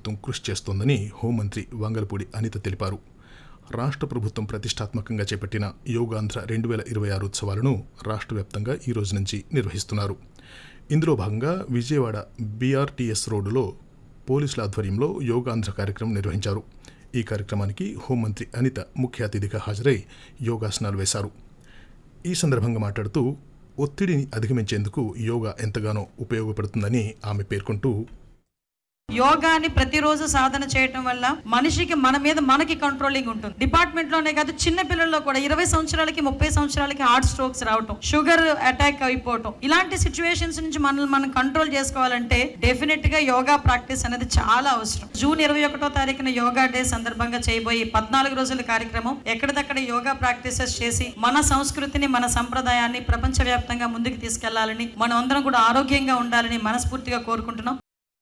ప్రభుత్వం కృషి చేస్తోందని హోంమంత్రి వంగలపూడి అనిత తెలిపారు రాష్ట్ర ప్రభుత్వం ప్రతిష్టాత్మకంగా చేపట్టిన యోగాంధ్ర రెండు వేల ఇరవై ఆరు ఉత్సవాలను రాష్ట్ర వ్యాప్తంగా ఈ రోజు నుంచి నిర్వహిస్తున్నారు ఇందులో భాగంగా విజయవాడ బీఆర్టీఎస్ రోడ్డులో పోలీసుల ఆధ్వర్యంలో యోగాంధ్ర కార్యక్రమం నిర్వహించారు ఈ కార్యక్రమానికి హోంమంత్రి అనిత ముఖ్య అతిథిగా హాజరై యోగాసనాలు వేశారు ఈ సందర్భంగా మాట్లాడుతూ ఒత్తిడిని అధిగమించేందుకు యోగా ఎంతగానో ఉపయోగపడుతుందని ఆమె పేర్కొంటూ యోగాని ప్రతిరోజు సాధన చేయటం వల్ల మనిషికి మన మీద మనకి కంట్రోలింగ్ ఉంటుంది డిపార్ట్మెంట్ లోనే కాదు చిన్న పిల్లల్లో కూడా ఇరవై సంవత్సరాలకి ముప్పై సంవత్సరాలకి హార్ట్ స్ట్రోక్స్ రావటం షుగర్ అటాక్ అయిపోవటం ఇలాంటి సిచ్యువేషన్స్ నుంచి మనల్ని మనం కంట్రోల్ చేసుకోవాలంటే డెఫినెట్ గా యోగా ప్రాక్టీస్ అనేది చాలా అవసరం జూన్ ఇరవై ఒకటో తారీఖున యోగా డే సందర్భంగా చేయబోయే పద్నాలుగు రోజుల కార్యక్రమం ఎక్కడిదక్కడ యోగా ప్రాక్టీసెస్ చేసి మన సంస్కృతిని మన సంప్రదాయాన్ని ప్రపంచవ్యాప్తంగా ముందుకు తీసుకెళ్లాలని మనం అందరం కూడా ఆరోగ్యంగా ఉండాలని మనస్ఫూర్తిగా కోరుకుంటున్నాం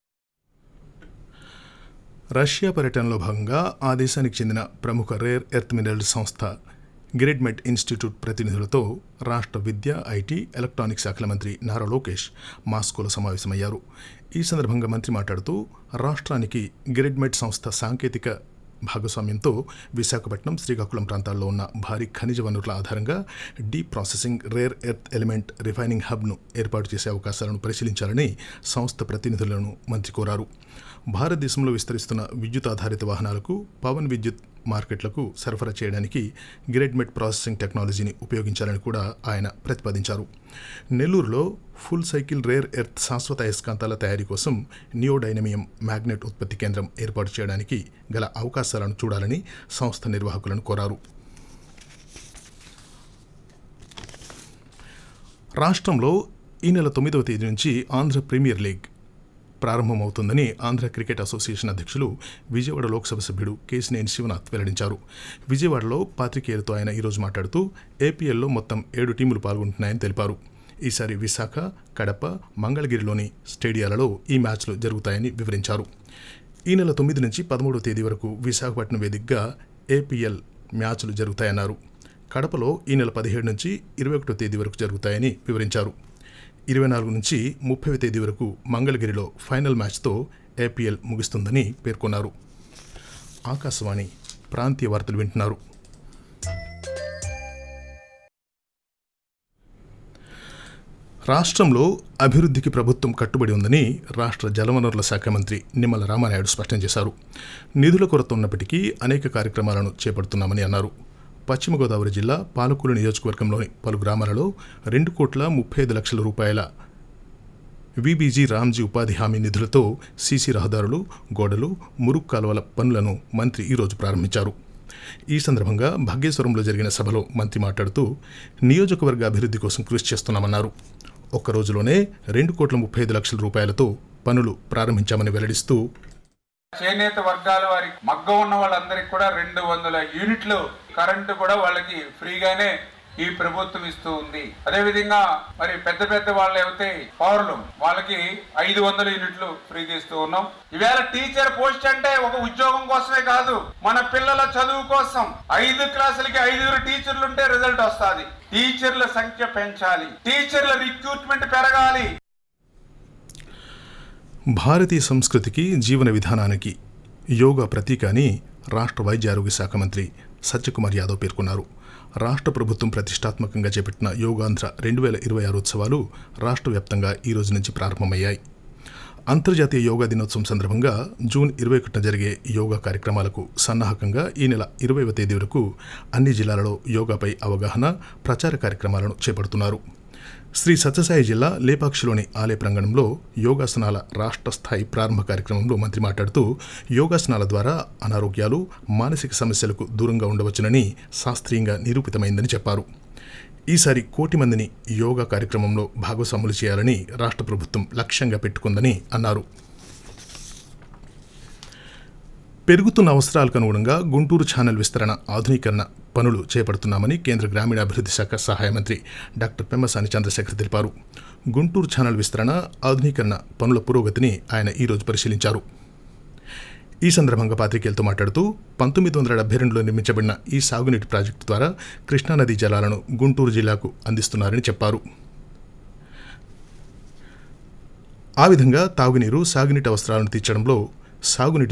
రష్యా పర్యటనలో భాగంగా ఆ దేశానికి చెందిన ప్రముఖ రేర్ ఎర్త్ మినరల్ సంస్థ గ్రిడ్మెట్ ఇన్స్టిట్యూట్ ప్రతినిధులతో రాష్ట్ర విద్య ఐటీ ఎలక్ట్రానిక్స్ శాఖల మంత్రి నారా లోకేష్ మాస్కోలో సమావేశమయ్యారు ఈ సందర్భంగా మంత్రి మాట్లాడుతూ రాష్ట్రానికి గ్రిడ్మెట్ సంస్థ సాంకేతిక భాగస్వామ్యంతో విశాఖపట్నం శ్రీకాకుళం ప్రాంతాల్లో ఉన్న భారీ ఖనిజ వనరుల ఆధారంగా deep processing rare earth element refining హబ్ను ఏర్పాటు చేసే అవకాశాలను పరిశీలించాలని సంస్థ ప్రతినిధులను మంత్రి కోరారు భారతదేశంలో విస్తరిస్తున్న విద్యుత్ ఆధారిత వాహనాలకు పవన్ విద్యుత్ మార్కెట్లకు సరఫరా చేయడానికి గ్రేడ్మెట్ ప్రాసెసింగ్ టెక్నాలజీని ఉపయోగించాలని కూడా ఆయన ప్రతిపాదించారు నెల్లూరులో ఫుల్ సైకిల్ రేర్ ఎర్త్ శాశ్వత అయస్కాంతాల తయారీ కోసం నియోడైనమియం మ్యాగ్నెట్ ఉత్పత్తి కేంద్రం ఏర్పాటు చేయడానికి గల అవకాశాలను చూడాలని సంస్థ నిర్వాహకులను కోరారు రాష్ట్రంలో ఈ నెల తొమ్మిదవ తేదీ నుంచి ఆంధ్ర ప్రీమియర్ లీగ్ ప్రారంభమవుతుందని ఆంధ్ర క్రికెట్ అసోసియేషన్ అధ్యక్షులు విజయవాడ లోక్సభ సభ్యుడు కేసినేని శివనాథ్ వెల్లడించారు విజయవాడలో పాత్రికేయులతో ఆయన ఈరోజు మాట్లాడుతూ ఏపీఎల్లో మొత్తం ఏడు టీములు పాల్గొంటున్నాయని తెలిపారు ఈసారి విశాఖ కడప మంగళగిరిలోని స్టేడియాలలో ఈ మ్యాచ్లు జరుగుతాయని వివరించారు ఈ నెల తొమ్మిది నుంచి పదమూడవ తేదీ వరకు విశాఖపట్నం వేదికగా ఏపీఎల్ మ్యాచ్లు జరుగుతాయన్నారు కడపలో ఈ నెల పదిహేడు నుంచి ఇరవై ఒకటో తేదీ వరకు జరుగుతాయని వివరించారు ఇరవై నాలుగు నుంచి ముప్పై తేదీ వరకు మంగళగిరిలో ఫైనల్ మ్యాచ్తో ఏపీఎల్ ముగుస్తుందని పేర్కొన్నారు ఆకాశవాణి ప్రాంతీయ వార్తలు వింటున్నారు రాష్ట్రంలో అభివృద్ధికి ప్రభుత్వం కట్టుబడి ఉందని రాష్ట్ర జలవనరుల శాఖ మంత్రి నిమ్మల రామానాయుడు స్పష్టం చేశారు నిధుల కొరత ఉన్నప్పటికీ అనేక కార్యక్రమాలను చేపడుతున్నామని అన్నారు పశ్చిమ గోదావరి జిల్లా పాలకూరు నియోజకవర్గంలోని పలు గ్రామాలలో రెండు కోట్ల ముప్పై ఐదు లక్షల రూపాయల విబీజీ రామ్జీ ఉపాధి హామీ నిధులతో సీసీ రహదారులు గోడలు మురుగు కాలువల పనులను మంత్రి ఈరోజు ప్రారంభించారు ఈ సందర్భంగా భాగ్యేశ్వరంలో జరిగిన సభలో మంత్రి మాట్లాడుతూ నియోజకవర్గ అభివృద్ధి కోసం కృషి చేస్తున్నామన్నారు ఒక్క రోజులోనే రెండు కోట్ల ముప్పై ఐదు లక్షల రూపాయలతో పనులు ప్రారంభించామని వెల్లడిస్తూ చేనేత వర్గాల వారికి మగ్గ ఉన్న వాళ్ళందరికీ కూడా రెండు వందల యూనిట్లు కరెంటు కూడా వాళ్ళకి ఫ్రీగానే ఈ ప్రభుత్వం ఇస్తూ ఉంది అదే విధంగా మరి పెద్ద పెద్ద వాళ్ళు అయితే పౌరులు వాళ్ళకి ఐదు వందల యూనిట్లు ఫ్రీగా ఇస్తూ ఉన్నాం ఈవేళ టీచర్ పోస్ట్ అంటే ఒక ఉద్యోగం కోసమే కాదు మన పిల్లల చదువు కోసం ఐదు క్లాసులకి ఐదుగురు టీచర్లు ఉంటే రిజల్ట్ వస్తుంది టీచర్ల సంఖ్య పెంచాలి టీచర్ల రిక్రూట్మెంట్ పెరగాలి భారతీయ సంస్కృతికి జీవన విధానానికి యోగా ప్రతీక అని రాష్ట్ర వైద్య ఆరోగ్య శాఖ మంత్రి సత్యకుమార్ యాదవ్ పేర్కొన్నారు రాష్ట్ర ప్రభుత్వం ప్రతిష్టాత్మకంగా చేపట్టిన యోగాంధ్ర రెండు వేల ఇరవై ఆరు ఉత్సవాలు రాష్ట్ర వ్యాప్తంగా ఈ రోజు నుంచి ప్రారంభమయ్యాయి అంతర్జాతీయ యోగా దినోత్సవం సందర్భంగా జూన్ ఇరవై ఒకటిన జరిగే యోగా కార్యక్రమాలకు సన్నాహకంగా ఈ నెల ఇరవైవ తేదీ వరకు అన్ని జిల్లాలలో యోగాపై అవగాహన ప్రచార కార్యక్రమాలను చేపడుతున్నారు శ్రీ సత్యసాయి జిల్లా లేపాక్షిలోని ఆలయ ప్రాంగణంలో యోగాసనాల రాష్ట్ర స్థాయి ప్రారంభ కార్యక్రమంలో మంత్రి మాట్లాడుతూ యోగాసనాల ద్వారా అనారోగ్యాలు మానసిక సమస్యలకు దూరంగా ఉండవచ్చునని శాస్త్రీయంగా నిరూపితమైందని చెప్పారు ఈసారి కోటి మందిని యోగా కార్యక్రమంలో భాగస్వాములు చేయాలని రాష్ట్ర ప్రభుత్వం లక్ష్యంగా పెట్టుకుందని అన్నారు పెరుగుతున్న అవసరాలకు అనుగుణంగా గుంటూరు ఛానల్ విస్తరణ ఆధునీకరణ పనులు చేపడుతున్నామని కేంద్ర గ్రామీణాభివృద్ధి శాఖ సహాయ మంత్రి డాక్టర్ పెమ్మసాని చంద్రశేఖర్ తెలిపారు గుంటూరు ఛానల్ విస్తరణ ఆధునీకరణ పనుల పురోగతిని ఆయన ఈరోజు పరిశీలించారు ఈ సందర్భంగా పాత్రికేయులతో మాట్లాడుతూ పంతొమ్మిది వందల డెబ్బై రెండులో నిర్మించబడిన ఈ సాగునీటి ప్రాజెక్టు ద్వారా కృష్ణానదీ జలాలను గుంటూరు జిల్లాకు అందిస్తున్నారని చెప్పారు ఆ విధంగా తాగునీరు సాగునీటి అవసరాలను తీర్చడంలో సాగునీటి